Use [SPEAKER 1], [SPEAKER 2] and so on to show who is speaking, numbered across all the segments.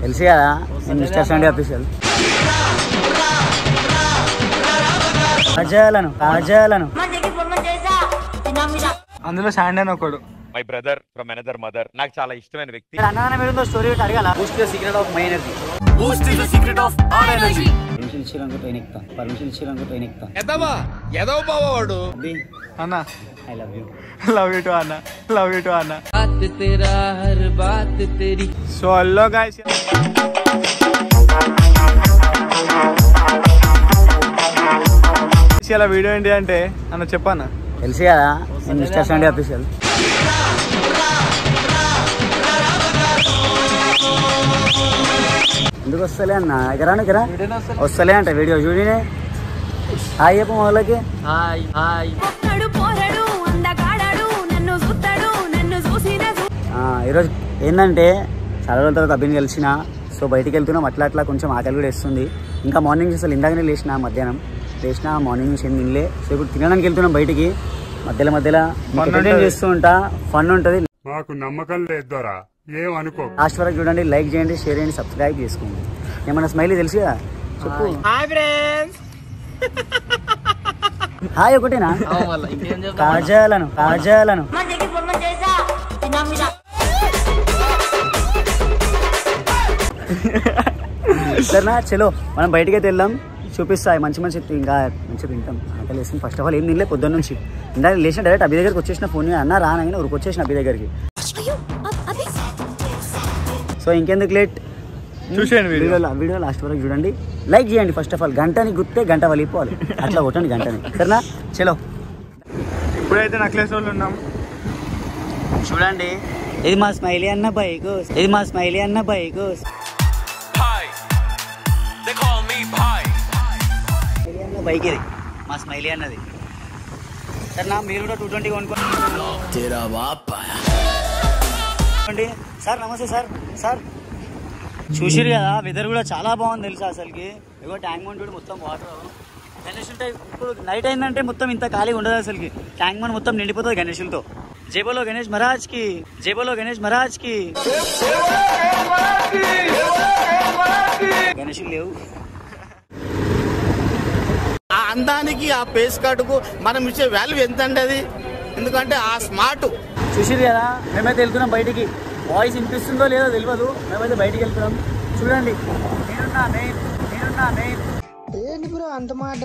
[SPEAKER 1] తెలుసు కదా నేను మిస్టర్ సండే అఫీషియల్ కాజాలను కాజాలను
[SPEAKER 2] అందులో శాండ్ అని ఒకడు
[SPEAKER 3] my brother from another mother నాకు చాలా ఇష్టమైన వ్యక్తి
[SPEAKER 1] అన్నదానం మీద స్టోరీ అడగాల Boost the secret of my energy permission ఇచ్చిరంగు ట్రైన్ ఎక్కుతా పర్మిషన్ ఇచ్చిరంగు ట్రైన్ ఎక్కుతా
[SPEAKER 3] ఎదవ బావాడు
[SPEAKER 1] అబ్బి
[SPEAKER 2] అన్న
[SPEAKER 1] I love you
[SPEAKER 2] love you too అన్న లవ్ యూ టు అన్న సో హలో గాయస్ ఇలా వీడియో ఏంటి అంటే అన్న చెప్పన్న
[SPEAKER 1] తెలుసు కదా నేను మిస్టర్ సండే అఫీషియల్ ఎందుకు వస్తలే అన్న ఎగరా ఎగరా వస్తలే అంట వీడియో చూడినే హాయ్ చెప్పు మొదలకి
[SPEAKER 4] ఒక్కడు పోరడు అందగాడాడు నన్ను చూస్తాడు నన్ను చూసిన
[SPEAKER 1] ఆ, ఈరోజు ఏంటంటే చాలా రోజుల తర్వాత అభిని కలిసిన సో బయటికి వెళ్తున్నాం అట్లా అట్లా కొంచెం ఆకలి కూడా వేస్తుంది ఇంకా మార్నింగ్ అసలు ఇందాకనే లేచిన మధ్యాహ్నం లేచిన మార్నింగ్ నుంచి ఏం తినలే సో ఇప్పుడు తినడానికి వెళ్తున్నాం బయటికి మధ్యలో మధ్యలో
[SPEAKER 2] Fun
[SPEAKER 1] entertain
[SPEAKER 2] ఉంటది.
[SPEAKER 1] చేస్తూ ఉంటా ఫన్ ఉంటుంది
[SPEAKER 5] మాకు నమ్మకం లేదు దొరా ఏం అనుకో
[SPEAKER 1] లాస్ట్ వరకు చూడండి లైక్ చేయండి షేర్ చేయండి సబ్స్క్రైబ్ చేసుకోండి ఏమన్నా స్మైలీ తెలుసు కదా చెప్పు
[SPEAKER 2] హాయ్ ఫ్రెండ్స్
[SPEAKER 1] హాయ్ ఒకటేనా కాజాలను కాజాలను సరేనా చలో మనం బయటికి అయితే వెళ్దాం చూపిస్తాయి మంచి మంచి తి- ఇంకా మంచి తింటాం ఆకలి వేసింది ఫస్ట్ ఆఫ్ ఆల్ ఏం తినలే పొద్దున్న నుంచి ఇందాక లేచిన డైరెక్ట్ అభి దగ్గరికి వచ్చేసిన ఫోన్ అన్న రానగానే ఊరికి వచ్చేసిన అభి దగ్గరికి సో ఇంకెందుకు లేట్
[SPEAKER 2] చూసేయండి వీడియో.
[SPEAKER 1] వీడియో వీడియో లాస్ట్ వరకు చూడండి లైక్ చేయండి ఫస్ట్ ఆఫ్ ఆల్ గంటని గుర్తే గంట వలిపోవాలి అట్లా కొట్టండి గంటని సరేనా చలో
[SPEAKER 2] ఇప్పుడైతే నక్లెస్ వాళ్ళు ఉన్నాం
[SPEAKER 1] చూడండి ఇది మా స్మైలీ అన్న బైక్ ఇది మా స్మైలీ అన్న బైక్ స్మైలీ అన్న బైక్ ఇది మా స్మైలీ అన్నది సార్ నా మీరు కూడా టూ ట్వంటీ కొనుక్కోండి సార్ నమస్తే సార్ సార్ చూసిరు కదా వెదర్ కూడా చాలా బాగుంది తెలుసా అసలుకి ఏవో ట్యాంక్ బండ్ కూడా మొత్తం వాటర్ గణేష్ ఉంటాయి ఇప్పుడు నైట్ అయిందంటే మొత్తం ఇంత ఖాళీ ఉండదు అసలుకి ట్యాంక్ బండ్ మొత్తం నిండిపోతుంది గణేషులతో జేబోలో గణేష్ మహారాజ్ కి జేబోలో గణేష్ మహారాజ్ కి గణేషులు లేవు
[SPEAKER 6] ఆ అందానికి ఆ పేస్ కార్డుకు మనం ఇచ్చే వాల్యూ ఎంత అండి అది ఎందుకంటే ఆ స్మార్ట్
[SPEAKER 1] చూసిరు కదా మేమైతే వెళ్తున్నాం బయటికి వాయిస్ వినిపిస్తుందో లేదో తెలియదు మేమైతే బయటికి వెళ్తున్నాం చూడండి నేనున్నా మెయిన్ నేనున్నా మెయిన్ ఏంటి బ్రో అంత మాట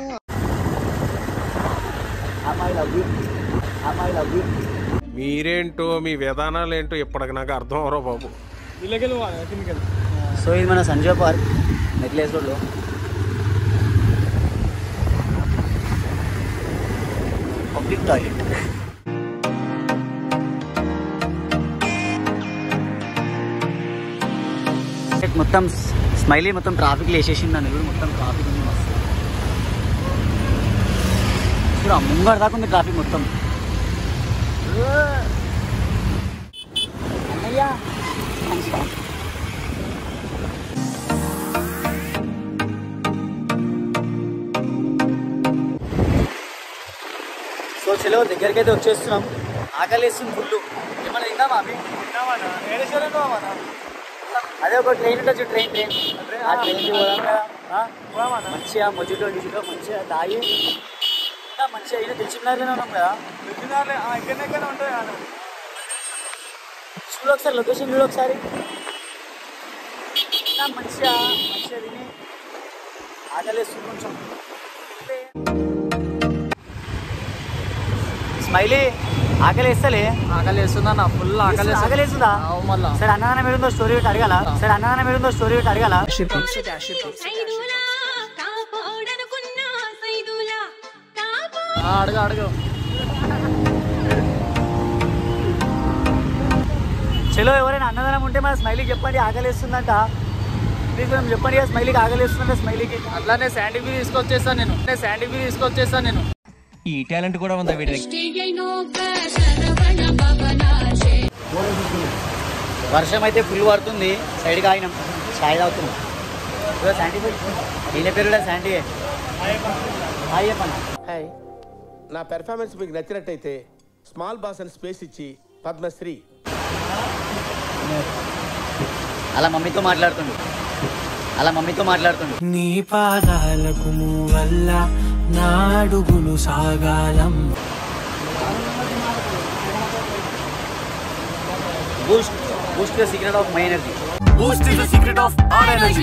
[SPEAKER 1] అమ్మాయి లవ్ యూ అమ్మాయి లవ్ యూ
[SPEAKER 7] మీరేంటో మీ విధానాలు ఏంటో ఇప్పటికి నాకు అర్థం అవరో బాబు
[SPEAKER 2] ఇళ్ళకెళ్ళి కిందకెళ్ళి
[SPEAKER 1] సో ఇది మన సంజయ్ పార్క్ నెక్లెస్ రోడ్లో పబ్లిక్ టాయిలెట్ మొత్తం స్మైలీ మొత్తం ట్రాఫిక్ వేసేసింది దాన్ని కూడా మొత్తం ట్రాఫిక్ ఉంది మస్తు చూడ ముంగడ దాకా ఉంది ట్రాఫిక్ మొత్తం అన్నయ్య సో చలో దగ్గరికి అయితే వచ్చేస్తున్నాం ఆకలి వేస్తుంది ఫుల్ ఏమన్నా తిందామా అవి అదే ఒక ట్రైన్ ఉంటుంది ట్రైన్ ట్రైన్ ఆ ట్రైన్ మంచిగా మొజిటో గిజిటో మంచిగా తాగి ఇంకా మంచిగా అయినా తెలిసినారుగానే ఉన్నాం కదా
[SPEAKER 2] ఎక్కడెక్కడ ఉంటుంది కదా
[SPEAKER 1] చూడు ఒకసారి లొకేషన్ చూడు ఒకసారి ఇంకా మంచిగా మంచిగా తిని ఆకలేస్తుంది కొంచెం స్మైలీ ఆకలేస్తలే
[SPEAKER 2] ఆకలి వేస్తుందన్న ఫుల్ ఆకలి
[SPEAKER 1] ఆకలేస్తుందా
[SPEAKER 2] మళ్ళా
[SPEAKER 1] సరే అన్నదానం ఏడుందో స్టోరీ పెట్టి అడగాల సరే అన్నదానం ఏడుందో స్టోరీ పెట్టి అడగాల
[SPEAKER 4] సైదులా కాపాడనుకున్నా సైదులా కాపా
[SPEAKER 2] అడగ అడగ
[SPEAKER 1] చలో ఎవరైనా అన్నదానం ఉంటే మన స్మైలీకి చెప్పండి ఆకలేస్తుందంట ప్లీజ్ మనం చెప్పండి కదా స్మైలీకి ఆకలేస్తుందంట స్మైలీకి
[SPEAKER 2] అట్లానే శాండీ తీసుకొచ్చేస్తాను నేను శాండీ తీసుకొచ్చేస్తాను నేను
[SPEAKER 8] ఈ టాలెంట్ కూడా ఉందా వీడి దగ్గర
[SPEAKER 1] వర్షం అయితే ఫుల్ పడుతుంది సైడ్కి ఆగినాం చాయ్ తాగుతున్నాం ఇదిగో శాండీ ఈయన పేరు కూడా శాండీ హాయ్ చెప్పండి
[SPEAKER 6] హాయ్ నా పెర్ఫార్మెన్స్ మీకు నచ్చినట్టయితే స్మాల్ బాస్ అని స్పేస్ ఇచ్చి పద్మశ్రీ
[SPEAKER 1] అలా మమ్మీతో మాట్లాడుతుండు అలా మమ్మీతో మాట్లాడుతుండు
[SPEAKER 9] నీ పాదాలకు వల్ల నా అడుగులు సాగాలం
[SPEAKER 1] Boost Boost the secret of my energy
[SPEAKER 9] Boost is the secret of our energy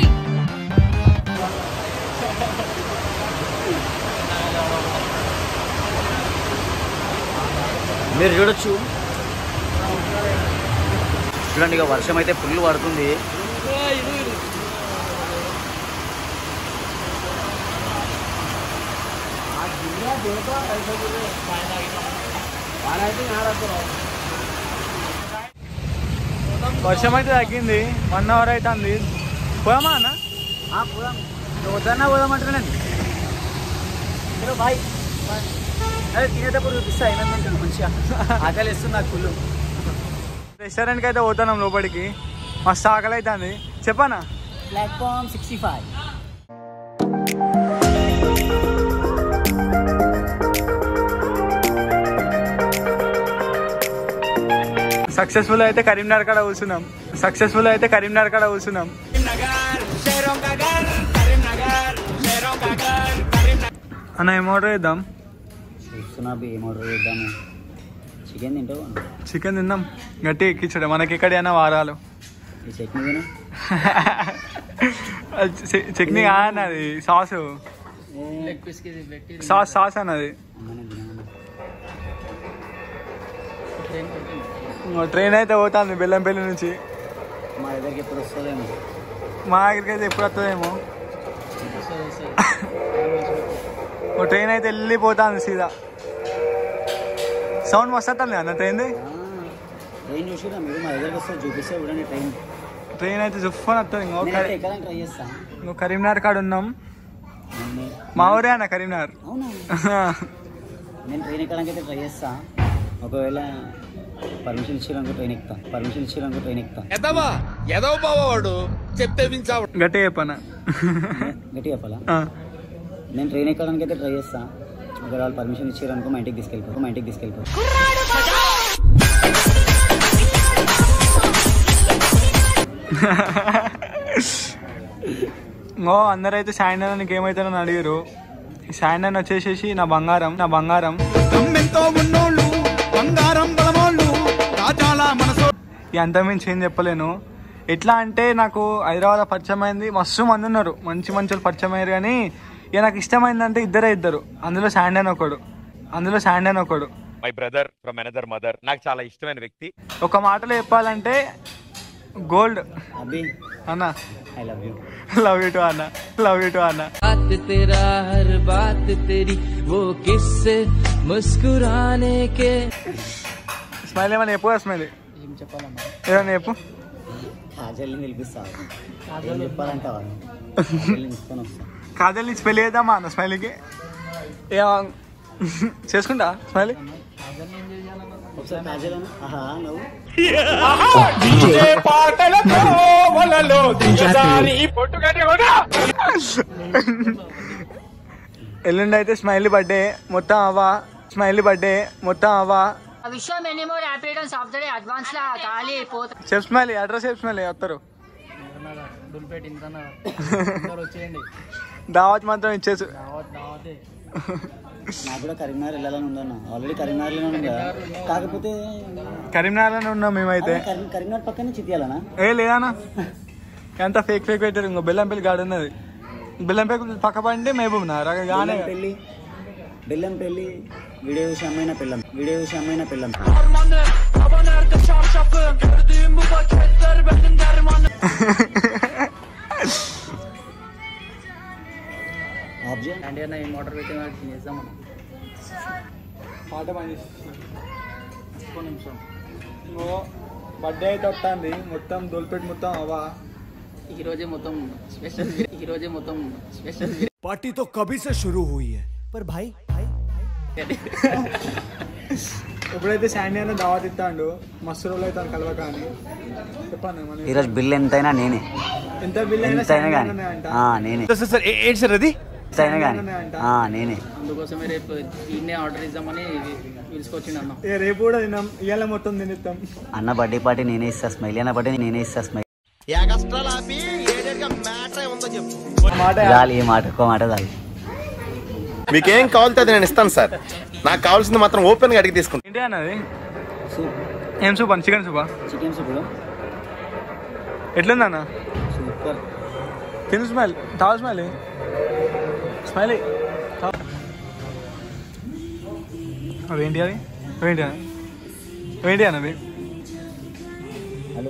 [SPEAKER 1] మీరు చూడొచ్చు చూడండి ఇక వర్షం అయితే ఫుల్ పడుతుంది
[SPEAKER 2] వర్షం అయితే తగ్గింది వన్ అవర్ అవుతుంది పోయామా అన్న
[SPEAKER 1] ఆ, పోదాం నువ్వు వద్దన్నా పోదామంటున్నా నేను హలో బాయ్ అదే తినేటప్పుడు చూపిస్తా ఏమేమి మంచిగా ఆకలి ఇస్తుంది నాకు ఫుల్
[SPEAKER 2] రెస్టారెంట్కి అయితే పోతున్నాం లోపలికి మస్తు ఆకలి అవుతుంది చెప్పానా
[SPEAKER 1] ప్లాట్ఫామ్ సిక్స్టీ ఫైవ్
[SPEAKER 2] సక్సెస్ఫుల్ అయితే కరీంనగర్ కాడ కూర్చున్నాం సక్సెస్ఫుల్ అయితే కరీంనగర్ కాడ కూర్చున్నాం అన్న ఏం ఆర్డర్ చేద్దాం
[SPEAKER 1] చూస్తున్నా బి ఏం ఆర్డర్ చేద్దాము చికెన్ తింటావు
[SPEAKER 2] చికెన్ తిందాం గట్టి ఎక్కించడం మనకి ఎక్కడైనా వారాలు
[SPEAKER 1] ఈ చట్నీ తిను
[SPEAKER 2] అది చె- చట్నీ కాదన్నది సాస్ సాస్ సాస్ అన్నది
[SPEAKER 1] అమ్మనే తినమన్నా
[SPEAKER 2] ట్రైన్ అయితే పోతుంది బెల్లంపల్లి నుంచి
[SPEAKER 1] మా దగ్గరికి ఎప్పుడు వస్తుందేమో
[SPEAKER 2] మా దగ్గరికి అయితే ఎప్పుడు వస్తుందేమో ఓ ట్రైన్ అయితే వెళ్ళిపోతుంది సీదా సౌండ్ మస్తు వస్తుంది అన్న ట్రైన్
[SPEAKER 1] ట్రైన్ చూసిరా మీరు మా దగ్గరికి వస్తే చూపిస్తే చూడండి ట్రైన్
[SPEAKER 2] ట్రైన్ అయితే జుఫ్ఫని వస్తుంది ఇంకో
[SPEAKER 1] నేను
[SPEAKER 2] కరీ-
[SPEAKER 1] ఎక్కడానికి ట్రై చేస్తా
[SPEAKER 2] ఇంకో కరీంనగర్ కాడ ఉన్నాం
[SPEAKER 1] నేను-
[SPEAKER 2] మా ఊరే అన్న కరీంనగర్
[SPEAKER 1] అవునా నేను ట్రైన్ ఎక్కడానికి అయితే ట్రై చేస్తా ఒకవేళ పర్మిషన్ ఇచ్చిరనుకో ట్రైన్ ఎక్కుతా పర్మిషన్ ఇచ్చిరనుకో ట్రైన్ ఎక్కుతా
[SPEAKER 3] ఎదవా ఎదవ బావవాడు చెప్తే వించావు
[SPEAKER 2] గట్టి చెప్పనా
[SPEAKER 1] గట్టి చెప్పాలా నేను ట్రైన్ ఎక్కడానికి అయితే ట్రై చేస్తా ఒకవేళ వాళ్ళు పర్మిషన్ ఇచ్చారనుకో మా ఇంటికి తీసుకెళ్ళిపో మా ఇంటికి తీసుకెళ్ళిపో
[SPEAKER 2] ఇంకో అందరైతే సాయంత్రం నీకు ఏమవుతారని అడిగారు సాయంత్రం వచ్చేసేసి నా బంగారం నా బంగారం ఇక అంతమించి ఏం చెప్పలేను ఎట్లా అంటే నాకు హైదరాబాద్ పరిచయం అయింది మస్తు మంది ఉన్నారు మంచి మంచి వాళ్ళు పరిచయం అయ్యారు కానీ ఇక నాకు ఇష్టమైందంటే ఇద్దరే ఇద్దరు అందులో శాండ్ అని ఒకడు అందులో శాండ్ అని ఒకడు
[SPEAKER 3] my brother from another mother నాకు చాలా ఇష్టమైన వ్యక్తి
[SPEAKER 2] ఒక మాటలో చెప్పాలంటే గోల్డ్
[SPEAKER 1] అబ్బి
[SPEAKER 2] అన్న
[SPEAKER 1] I love you
[SPEAKER 2] love you too అన్న లవ్ యూ టు అన్న
[SPEAKER 9] बात तेरा हर बात तेरी वो किससे मुस्कुराने के
[SPEAKER 2] స్మైల్ ఏమైనా చెప్పు స్మైల్
[SPEAKER 1] ఏం చెప్పాలమ్మా
[SPEAKER 2] ఏమైనా చెప్పు
[SPEAKER 1] కాజల్ని నిలిపిస్తా ఏం చెప్పాలంటే వాళ్ళు కాజల్ని తీసుకొని వస్తా
[SPEAKER 2] కాజల్ నుంచి పెళ్లి చేద్దామా అన్న స్మైల్కి ఏ చేసుకుంటా స్మైల్
[SPEAKER 1] ఒకసారి కాజల్ అను ఆహా నువ్వు
[SPEAKER 2] ఎల్లుండి అయితే స్మైల్ బర్త్డే మొత్తం అవ్వా స్మైల్ బర్త్డే మొత్తం అవ్వా
[SPEAKER 10] విషయం ఎనిమో ర్యాపిడ్ సాఫ్ట్వేర్ అడ్వాన్స్ లా ఖాళీ అయిపోతుంది
[SPEAKER 2] chef smile address chef smile వస్తారు
[SPEAKER 1] వచ్చేయండి
[SPEAKER 2] దావత్ మాత్రం ఇచ్చేసు
[SPEAKER 1] నాకు కూడా కరీంనగర్ వెళ్ళాలని ఉందన్న ఆల్రెడీ కరీంనగర్లోనే ఉంది కదా కాకపోతే
[SPEAKER 2] కరీంనగర్లోనే ఉన్నాం మేమైతే
[SPEAKER 1] అవును, కరీం- కరీంనగర్ పక్కనే చిత్యాలనా
[SPEAKER 2] ఏ లేదన్నా ఎంత ఫేక్ ఫేక్ పెట్టారు ఇంకో బెల్లంపల్లి గాడి ఉన్నది బెల్లంపల్లి పక్క పంటే మహబూబ్ నగర్ అక్కడ గానే
[SPEAKER 1] బెల్లం పెళ్ళి బెల్లం పెళ్ళి వీడియో చూసి అమ్మాయిన పిల్లం వీడియో చూసి అమ్మాయిన పిల్లం ఆబ్జెక్ట్ అంటే అన్న ఏం ఆర్డర్ పెట్టిన తినేద్దాం
[SPEAKER 2] పాట పని బర్త్డే అయితే వస్తుంది మొత్తం దొలిపెట్టి మొత్తం అవ్వా
[SPEAKER 1] ఈ రోజే మొత్తం స్పెషల్ ఈ రోజే మొత్తం స్పెషల్
[SPEAKER 9] पार्टी तो कभी से शुरू हुई है पर भाई भाई
[SPEAKER 2] ఎప్పుడైతే శాండీ అన్న దావత్ ఇస్తాడు మస్తు రోజులు అవుతాను కలవక అని చెప్పాను మన
[SPEAKER 1] ఈరోజు బిల్ ఎంతైనా నేనే
[SPEAKER 2] ఎంత బిల్ అయినా
[SPEAKER 1] ఎంతైనా
[SPEAKER 2] శాండీ
[SPEAKER 1] కానీ
[SPEAKER 2] అన్ననే అంట
[SPEAKER 1] నేనే
[SPEAKER 7] సార్ ఏంటి సార్ అది
[SPEAKER 1] ఎంతైనా కానీ
[SPEAKER 2] అన్ననే అంట
[SPEAKER 1] నేనే
[SPEAKER 11] అందుకోసమే రేపు ఈయనే ఆర్డర్ ఇద్దామని పిలుచుకొచ్చిండు అన్న
[SPEAKER 2] ఇక రేపు కూడా తిన్నాం ఇవాళ మొత్తం తినిస్తాం
[SPEAKER 1] అన్న బర్త్డే పార్టీ నేనే ఇస్తా స్మైల్ అన్న బర్త్డే నేనే ఇస్తా స్మైల్
[SPEAKER 6] ఎగస్ట్రాలు ఆపి ఏడేడుగా మ్యాటర్ ఏముందో చెప్పు
[SPEAKER 1] చాలు ఈ మాట ఒక్క మాట చాలు
[SPEAKER 6] మీకేం కావాలితే అది నేను ఇస్తాను సార్ నాకు కావాల్సింది మాత్రం ఓపెన్ గా అడిగి తీసుకుంటాను
[SPEAKER 2] ఏంటి అన్నది ఏం సూప్ అన్న చికెన్ సూపా
[SPEAKER 1] చికెన్ సూప్
[SPEAKER 2] ఎట్లుంది అన్న
[SPEAKER 1] సూపర్
[SPEAKER 2] తిను స్మైల్ తావ స్మైల్ స్మైల్ అవేంటి అవి అవేంటి అవి అవేంటి అన్నవి
[SPEAKER 1] హలో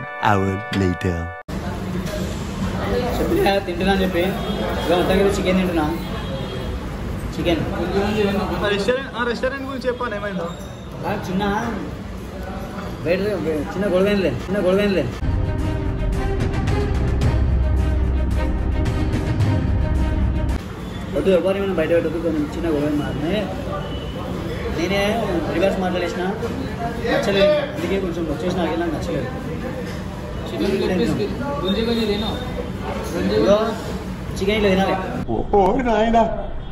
[SPEAKER 11] చెప్పినా తింటున్నా అని చెప్పి ఇక మొత్తం చికెన్ తింటున్నా చికెన్
[SPEAKER 2] రెస్టారెంట్ రెస్టారెంట్ గురించి చెప్పాను ఏమైందో
[SPEAKER 11] చిన్న బయట చిన్న గొడవైనలే చిన్న గొడవైనలే వద్దు ఎవరు మనం బయట పెట్టదు కొంచెం చిన్న గొడవ మాత్రమే నేనే రివర్స్ మాట్లాడేసిన నచ్చలేదు అందుకే కొంచెం వచ్చేసిన అడిగినా నచ్చలేదు చికెన్ ఇట్లా తినాలి
[SPEAKER 5] ఓ నాయనా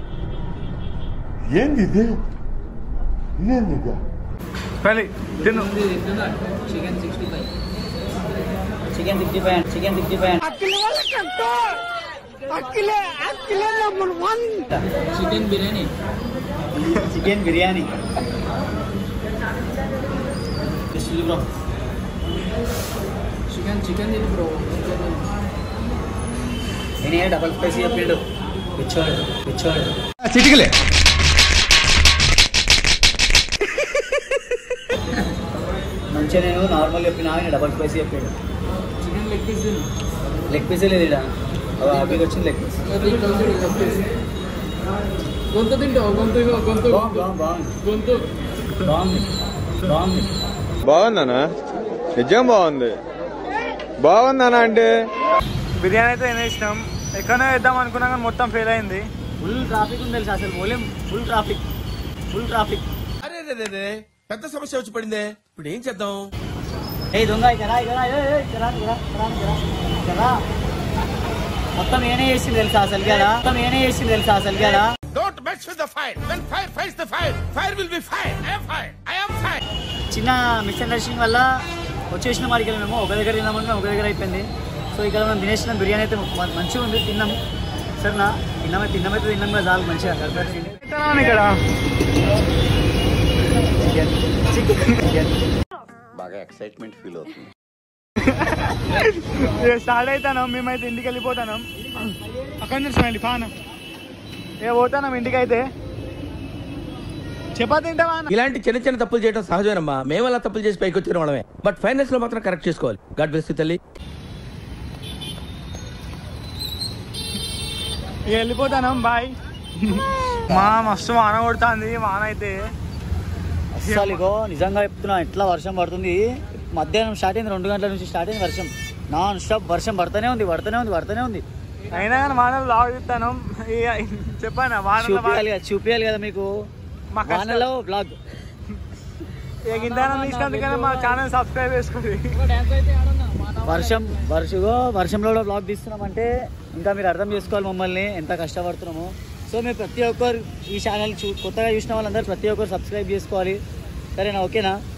[SPEAKER 5] ఏంది ఇది ఇదేంది ఇది
[SPEAKER 2] స్మైల్ తిను
[SPEAKER 11] chicken sixty five chicken sixty five chicken sixty five chicken biryani chicken biryani bro chicken chicken తిని బ్రో నేనే డబల్ స్పైసీ చెప్పిండు పిచ్చోడు పిచ్చోడు
[SPEAKER 8] చిటికలే
[SPEAKER 11] మంచిగా నేను నార్మల్ చెప్పిన ఆయన డబల్ స్పైసీ చెప్పాడు చికెన్ లెగ్ పీస్ లెగ్ పీసే లేదు ఇక్కడ అవి వచ్చింది లెగ్ పీస్ గొంతు తింటావు గొంతు గొంతు బాగుంది గొంతు బాగుంది బాగుంది
[SPEAKER 2] బాగుందనా నిజం బాగుంది బాగుందనా అంటే బిర్యానీ అయితే తినేసినాం ఎక్కడో వేద్దాం అనుకున్నాం కానీ మొత్తం ఫెయిల్ అయింది
[SPEAKER 11] ఫుల్ ట్రాఫిక్ ఉంది తెలుసా అసలు పోలేం ఫుల్ ట్రాఫిక్ ఫుల్ ట్రాఫిక్
[SPEAKER 3] అరే రే, రే, రే. పెద్ద సమస్య వచ్చి పడిందే ఇప్పుడు ఏం చేద్దాం
[SPEAKER 11] ఏ దొంగ ఇక్కడ ఇక్కడ ఇక్కడ ఇక్కడ ఇక్కడ మొత్తం నేనే చేసింది తెలుసా అసలు కదా మొత్తం నేనే చేసింది తెలుసా అసలు కదా
[SPEAKER 3] don't mess with the fire when fire fights the fire fire will be fire I am fire I am fire
[SPEAKER 11] చిన్న మిస్అండర్స్టాండింగ్ వల్ల వచ్చేసిన వారికి మేము ఒక దగ్గర తిన్నామని ఒక దగ్గర అయిపోయింది సో ఇక్కడ మనం తినేసిన బిర్యానీ అయితే మ- మంచిగా ఉంది తిన్నాము సరేనా తిన్నామైతే తిన్నామైతే తిన్నాం కదా చాలు మంచిగా కరెక్ట్
[SPEAKER 2] ఇక్కడ
[SPEAKER 11] చికెన్ చికెన్ చికెన్
[SPEAKER 6] బాగా ఎక్సైట్మెంట్ ఫీల్ అవుతుంది
[SPEAKER 2] స్టార్ట్ అవుతాను మేమైతే ఇంటికి వెళ్ళిపోతాను అక్కడి నుంచి స్మైల్ ఫాన్ ఏ పోతాను ఇంటికి అయితే చపాతి తింటావా అన్న?
[SPEAKER 8] ఇలాంటి చిన్న చిన్న తప్పులు చేయడం సహజమేనమ్మా మేము అలా తప్పులు చేసి పైకి వచ్చిన వాళ్ళమే బట్ ఫైనాన్స్ లో మాత్రం కరెక్ట్ చేసుకోవాలి గాడ్ బ్లెస్ తల్లి
[SPEAKER 2] ఇక వెళ్ళిపోతాను బాయ్ మా మస్తు వాన కొడుతుంది వాన అయితే
[SPEAKER 11] అస్సలు ఇగో నిజంగా చెప్తున్నా ఎట్లా వర్షం పడుతుంది మధ్యాహ్నం స్టార్ట్ అయింది రెండు గంటల నుంచి స్టార్ట్ అయింది వర్షం నాన్ స్టాప్ వర్షం పడుతూనే ఉంది పడుతూనే ఉంది పడుతూనే ఉంది
[SPEAKER 2] అయినా కానీ వానలు లాగు చెప్తాను ఇక చెప్పాను వానలో
[SPEAKER 11] చూపించాలి కదా చూపించాలి కదా మీకు
[SPEAKER 2] మా కష్టం.
[SPEAKER 11] వానలో బ్లాగ్
[SPEAKER 2] ఇక ఇంతనం తీసుకుందుకనే మా ఛానల్ సబ్స్క్రైబ్ చేసుకోండి
[SPEAKER 11] వర్షం వర్షగో వర్షంలో కూడా బ్లాగ్ తీస్తున్నామంటే ఇంకా మీరు అర్థం చేసుకోవాలి మమ్మల్ని ఎంత కష్టపడుతున్నామో సో మీరు ప్రతి ఒక్కరు ఈ ఛానల్ చూ కొత్తగా చూసిన వాళ్ళందరూ ప్రతి ఒక్కరు సబ్స్క్రైబ్ చేసుకోవాలి సరేనా ఓకేనా